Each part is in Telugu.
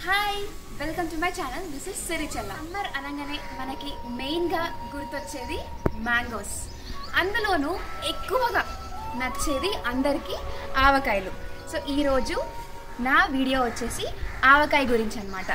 Hi welcome to my channel this is Sirichalla summer అనగానే మనకి మెయిన్గా గుర్తొచ్చేది మ్యాంగోస్ అందులోనూ ఎక్కువగా నచ్చేది అందరికీ ఆవకాయలు సో ఈరోజు నా వీడియో వచ్చేసి ఆవకాయ గురించి అనమాట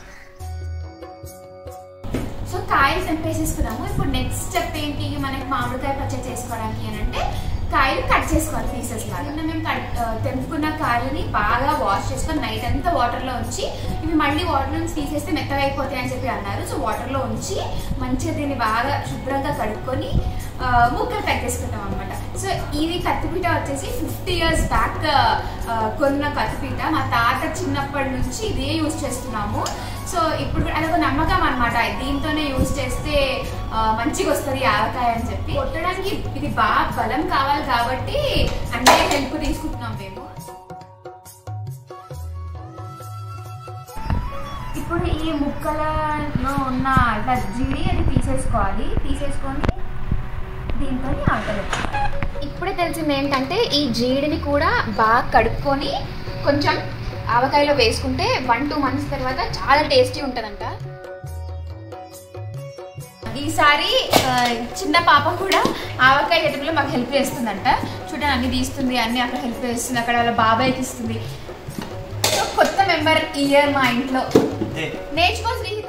సో కాయలు తెంపేసేసుకున్నాము ఇప్పుడు నెక్స్ట్ స్టెప్ ఏంటి మనకి మామిడికాయ పచ్చడి చేసుకోవడానికి అని అంటే కాయలు కట్ చేసుకోవాలి పీసెస్ లాగా నిన్న మేము కట్ ఆ, తెంపుకున్న కాయలని బాగా వాష్ చేసుకొని నైట్ అంతా వాటర్లో ఉంచి ఇవి మళ్ళీ వాటర్ నుంచి తీసేస్తే మెత్తగా అయిపోతాయి అని చెప్పి అన్నారు సో వాటర్లో ఉంచి మంచిగా దీన్ని బాగా శుభ్రంగా కడుక్కొని ఆ, ముక్కలు పెట్టేసుకుంటాం అనమాట సో ఇది కత్తిపీట వచ్చేసి ఫిఫ్టీ ఇయర్స్ బ్యాక్ కొన్న కత్తిపీట మా తాత చిన్నప్పటి నుంచి ఇదే యూజ్ చేస్తున్నాము సో ఇప్పుడు కూడా అదొక నమ్మకం అనమాట దీంతోనే యూజ్ చేస్తే ఆ, మంచిగా వస్తుంది ఆవకాయ అని చెప్పి కొట్టడానికి ఇది బాగా బలం కావాలి కాబట్టి అంటే హెల్ప్ తీసుకుంటున్నాం మేము ఇప్పుడు ఈ ముక్కలలో ఉన్న ఇట్లా జీడి అది తీసేసుకోవాలి తీసేసుకొని దీంతో ఆవకాయ ఇప్పుడే తెలిసింది ఏంటంటే ఈ జీడిని కూడా బాగా కడుక్కొని కొంచెం ఆవకాయలో వేసుకుంటే వన్ టూ మంత్స్ తర్వాత చాలా టేస్టీ ఉంటుందంట ఈసారి ఆ, చిన్న పాప కూడా ఆవకాయ ఎదుగులో మాకు హెల్ప్ చేస్తుందంట చూడండి అన్ని తీస్తుంది అన్ని అక్కడ హెల్ప్ చేస్తుంది అక్కడ వాళ్ళ బాబాయ్కి ఇస్తుంది సో కొత్త మెంబర్ ఇయర్ మా ఇంట్లో నేర్చుకో శ్రీహిత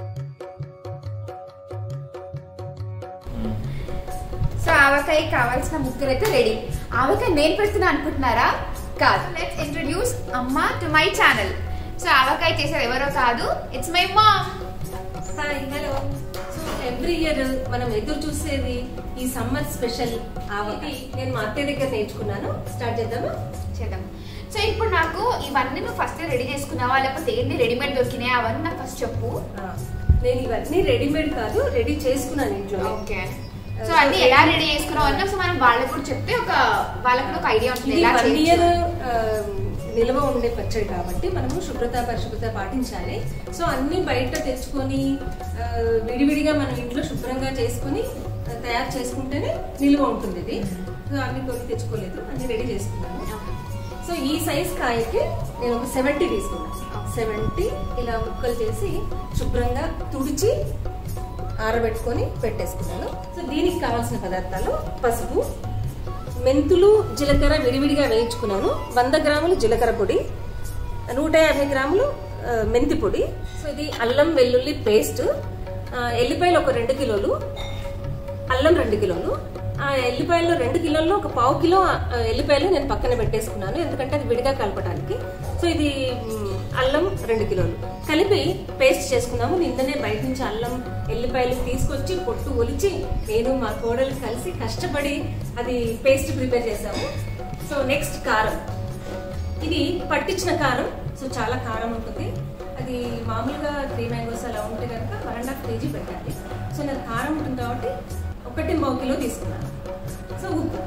సో ఆవకాయ కావాల్సిన ముక్కలు అయితే రెడీ ఆవకాయ నేను పెడుతున్నా అనుకుంటున్నారా కాదు లెట్స్ ఇంట్రడ్యూస్ అమ్మ to my channel so avakaya చేసేది ఎవరో కాదు it's my mom hi hello so every year మనం ఎదురు చూసేది ఈ సమ్మర్ స్పెషల్ ఆవకాయ నేను మా అత్తయ్య దగ్గర నేర్చుకున్నాను స్టార్ట్ చేద్దామా చేద్దాం సో ఇప్పుడు నాకు ఇవన్నీ నువ్వు ఫస్ట్ రెడీ చేసుకున్నావా లేకపోతే ఏంది రెడీమేడ్ దొరికినాయా అవన్నీ నాకు ఫస్ట్ చెప్పు ఆ, నేను ఇవన్నీ రెడీమేడ్ కాదు రెడీ చేసుకున్నాను ఇంట్లో ఓకే సో అన్ని ఎలా రెడీ చేసుకున్నావు అంటే ఒకసారి మనం వాళ్ళకి కూడా చెప్తే ఒక వాళ్ళకి కూడా ఒక ఐడియా ఉంటుంది ఇది ఎలా వన్ చేయొచ్చు. ఇయర్ నిల్వ ఉండే పచ్చడి కాబట్టి మనము శుభ్రత పరిశుభ్రత పాటించాలి సో అన్ని బయట తెచ్చుకొని ఆ, విడివిడిగా మనం ఇంట్లో శుభ్రంగా చేసుకొని ఆ, తయారు చేసుకుంటేనే నిల్వ ఉంటుంది ఇది సో అన్ని కొన్ని తెచ్చుకోలేదు అన్ని రెడీ చేసుకున్నాను సో ఈ సైజ్ కాయకి నేను ఒక సెవెంటీ తీసుకున్నాను సెవెంటీ ఇలా ముక్కలు చేసి శుభ్రంగా తుడిచి ఆరబెట్టుకొని పెట్టేసుకున్నాను సో దీనికి కావాల్సిన పదార్థాలు పసుపు మెంతులు జీలకర్ర విడివిడిగా వేయించుకున్నాను వంద గ్రాములు జీలకర్ర పొడి నూట యాభై గ్రాములు ఆ, మెంతి పొడి సో ఇది అల్లం వెల్లుల్లి పేస్ట్ ఆ, ఎల్లిపాయలు ఒక రెండు కిలోలు అల్లం రెండు కిలోలు ఆ ఎల్లిపాయలు రెండు కిలోల్లో ఒక పావు కిలో ఆ, ఎల్లిపాయలు నేను పక్కన పెట్టేసుకున్నాను ఎందుకంటే అది విడిగా కలపడానికి సో ఇది మ్, అల్లం రెండు కిలోలు కలిపి పేస్ట్ చేసుకున్నాము నిన్ననే బయట నుంచి అల్లం ఎల్లిపాయలు తీసుకొచ్చి పొట్టు ఒలిచి నేను మా కోడలు కలిసి కష్టపడి అది పేస్ట్ ప్రిపేర్ చేసాము సో నెక్స్ట్ కారం ఇది పట్టించిన కారం సో చాలా కారం ఉంటుంది అది మామూలుగా త్రీ మ్యాంగోస్ అలా ఉంటే కనుక వన్ అండ్ హాఫ్ కేజీ పెట్టాలి సో నాకు కారం ఉంటుంది కాబట్టి ఒకటి పావు కిలో తీసుకున్నాను సో ఉప్పు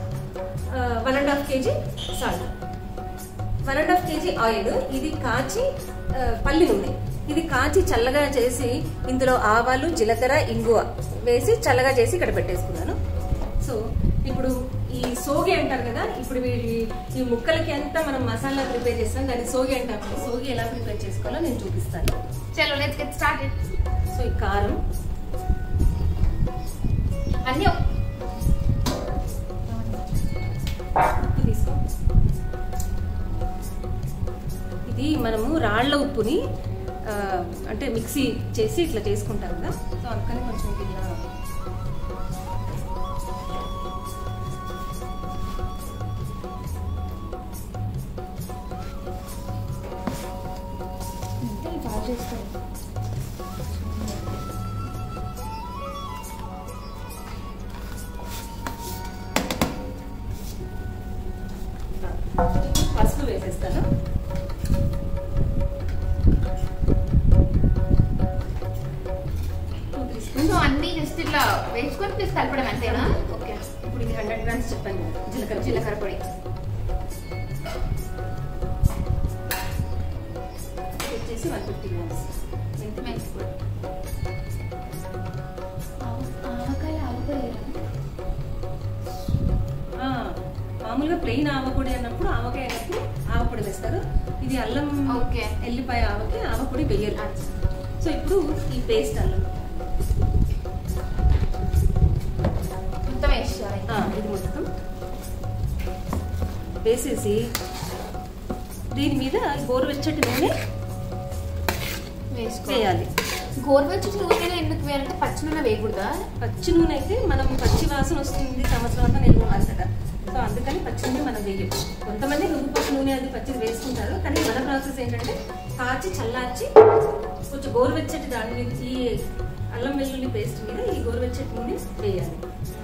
one and half KG salt one and half KG oil ఇది కాచి ఆ, పల్లి నూనె ఇది కాచి చల్లగా చేసి ఇందులో ఆవాలు జీలకర్ర ఇంగువ వేసి చల్లగా చేసి ఇక్కడ పెట్టేసుకున్నాను సో ఇప్పుడు ఈ సోగి అంటారు కదా ఇప్పుడు వీడి ఈ ముక్కలకి అంతా మనం మసాలా ప్రిపేర్ చేస్తాం దాన్ని సోగి అంటారు ఈ సోగి ఎలా ప్రిపేర్ చేసుకోవాలో నేను చూపిస్తాను చలో లెట్స్ గెట్ స్టార్టెడ్ సో ఈ కారం అన్ని ఉప్పు తీసుకో ఇది మనము రాళ్ల ఉప్పుని ఆ, అంటే మిక్సీ చేసి ఇట్లా చేసుకుంటాం కదా సో అందుకని కొంచెం ఇది ఇలా బాగా చేస్తారు పసుపు వేసేస్తాను టూ త్రీ స్పూన్స్ సో అన్ని జస్ట్ ఇట్లా వేసుకొని ప్లస్ కలపడం అంతేనా ఓకే ఇప్పుడు ఇది హండ్రెడ్ గ్రామ్స్ చెప్పాను కదా, జీలకర్ర జీలకర్ర పొడి ఇది వచ్చేసి వన్ ఫిఫ్టీ గ్రామ్స్ మెంతి మెంతి పొడి ఆవకాయ ఆవకాయ ఆ, మామూలుగా ప్లెయిన్ ఆవపొడి అన్నప్పుడు ఆవకాయ అన్నప్పుడు ఆవపొడి ఆవపొడి వేస్తారు ఇది అల్లం ఓకే. ఎల్లిపాయ ఆవకి ఆవపొడి వేయరు సో ఇప్పుడు ఈ పేస్ట్ అల్లం మొత్తం వేసేయాలి ఆ, ఇది మొత్తం వేసేసి దీని మీద గోరువెచ్చటి నూనె వేసుకో వేయాలి గోరువెచ్చటి నూనె ఎందుకు వేయాలంటే పచ్చి నూనె వేయకూడదా పచ్చి నూనె అయితే మనం పచ్చి వాసన వస్తుంది సంవత్సరం అంతా నిల్వ ఉంటుందట సో అందుకని పచ్చి నూనె మనం వేయం కొంతమంది నువ్వుపప్పు నూనె అది పచ్చిది వేసుకుంటారు కానీ మన ప్రాసెస్ ఏంటంటే కాచి చల్లార్చి కొంచెం గోరువెచ్చటి దాని మీద ఈ అల్లం వెల్లుల్లి పేస్ట్ మీద ఈ గోరువెచ్చటి నూనె వేయాలి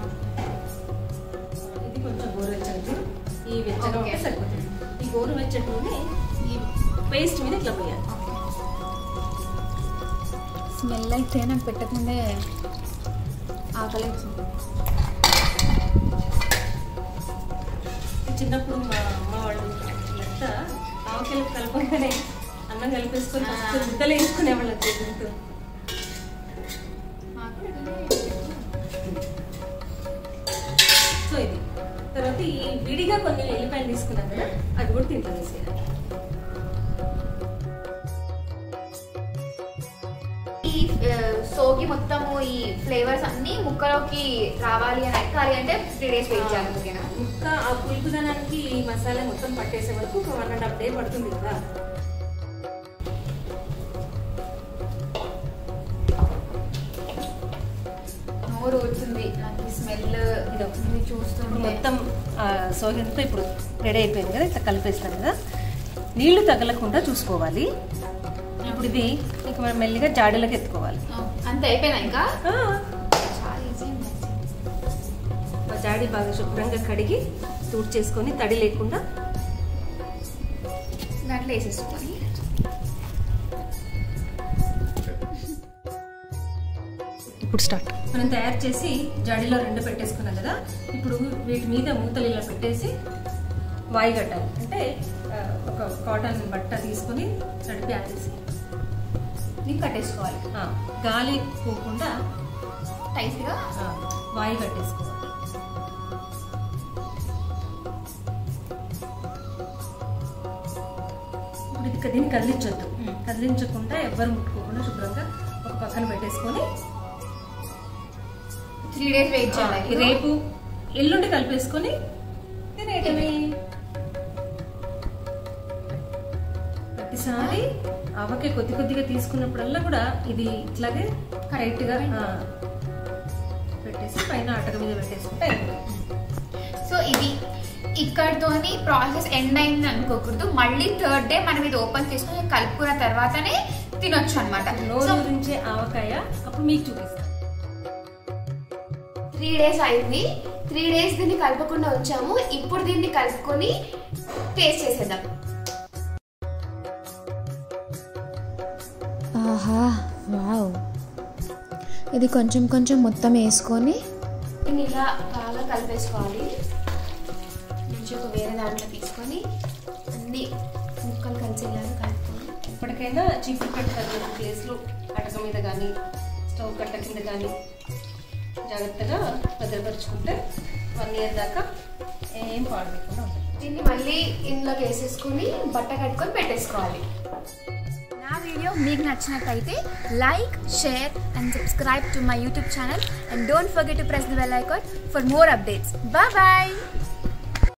ఇది కొంచెం గోరువెచ్చటి ఈ వెచ్చగా ఉంటే Okay. సరిపోతుంది ఈ గోరువెచ్చటి నూనె ఈ పేస్ట్ మీద ఇట్లా పోయాలి స్మెల్ అయితే నాకు పెట్టకముందే ఆకలి చిన్నప్పుడు మా అమ్మ వాళ్ళు ఎంత ఆవకాయలు కలపగానే అన్నం కలిపేసుకొని ఫస్ట్ ముద్దలు వేసుకునేవాళ్ళు చేతులతో సో ఇది తర్వాత ఈ విడిగా కొన్ని ఎల్లిపాయలు తీసుకున్నాం కదా అది కూడా తింటా వేసేయాలి ఈ ఆ, సోకి మొత్తము ఈ ఫ్లేవర్స్ అన్ని ముక్కలోకి రావాలి అని ఎక్కాలి అంటే త్రీ డేస్ వెయిట్ చేయాలి ఓకేనా ఇంకా ఆ పులుపుదనానికి ఈ మసాలా మొత్తం పట్టేసే వరకు ఒక వన్ అండ్ హాఫ్ డే పడుతుంది కదా నోరు ఊరుతుంది నాకు ఈ స్మెల్ ఇది ఇప్పుడు చూస్తుంటే మొత్తం సోగంతో ఇప్పుడు రెడీ అయిపోయింది కదా ఇట్లా కలిపేస్తాం కదా నీళ్లు తగలకుండా చూసుకోవాలి ఇప్పుడు ఇది ఇక మనం మెల్లిగా జాడీలోకి ఎత్తుకోవాలి అంత అయిపోయినా ఇంకా ఆ, చాలా ఈజీ ఆ జాడీ బాగా శుభ్రంగా కడిగి తూడ్ చేసుకొని తడి లేకుండా దాంట్లో వేసేసుకొని ఇప్పుడు స్టార్ట్ మనం తయారు చేసి జాడీలో రెండు పెట్టేసుకున్నాం కదా ఇప్పుడు వీటి మీద మూతలు ఇలా పెట్టేసి వాయిగట్టాలి అంటే ఆ, ఒక కాటన్ బట్ట తీసుకొని తడిపి ఆడేసి నీకు కట్టేసుకోవాలి ఆ, గాలి పోకుండా టైట్గా ఆ, వాయి కట్టేసుకోవాలి ఇప్పుడు ఇది దీన్ని కదిలించొద్దు మ్మ్. కదిలించకుండా ఎవ్వరు ముట్టుకోకుండా శుభ్రంగా ఒక పక్కన పెట్టేసుకొని త్రీ డేస్ వెయిట్ ఆ, చేయాలి ఈ రేపు ఎల్లుండి కలిపేసుకొని తినేయటమే ప్రతిసారి ఆవకాయ కొద్ది కొద్దిగా తీసుకున్నప్పుడల్లా కూడా ఇది ఇట్లాగే కరెక్ట్గా పెట్టేసి పైన అటక మీద పెట్టేసుకుంటే అయిపోయింది. సో ఇది ఇక్కడతోని ప్రాసెస్ ఎండ్ అయింది అనుకోకూడదు మళ్ళీ థర్డ్ డే మనం ఇది ఓపెన్ చేసుకొని కలుపుకున్న తర్వాతనే తినొచ్చు అనమాట నోరు గురించే ఆవకాయ అప్పుడు మీకు చూపిస్తాను త్రీ డేస్ అయింది త్రీ డేస్ దీన్ని కలపకుండా వచ్చాము ఇప్పుడు దీన్ని కలుపుకొని టేస్ట్ చేసేద్దాం ఆహా వావ్ ఇది కొంచెం కొంచెం మొత్తం వేసుకొని దీన్ని ఇలా బాగా కలిపేసుకోవాలి నుంచి ఒక వేరే దాంట్లో తీసుకొని అన్ని ముక్కలు కలిసేలాగా కలుపుకొని ఎప్పటికైనా చీపురు కట్ట తగిన ప్లేస్లో అటక మీద కానీ స్టవ్ కట్ట కింద కానీ జాగ్రత్తగా భద్రపరుచుకుంటే వన్ ఇయర్ దాకా ఏం పాడలేకుండా ఉంటుంది దీన్ని మళ్ళీ ఇందులోకి వేసేసుకొని బట్ట కట్టుకొని పెట్టేసుకోవాలి నా వీడియో మీకు నచ్చినట్టయితే like share and subscribe to my YouTube channel and don't forget to press the bell icon for more updates bye bye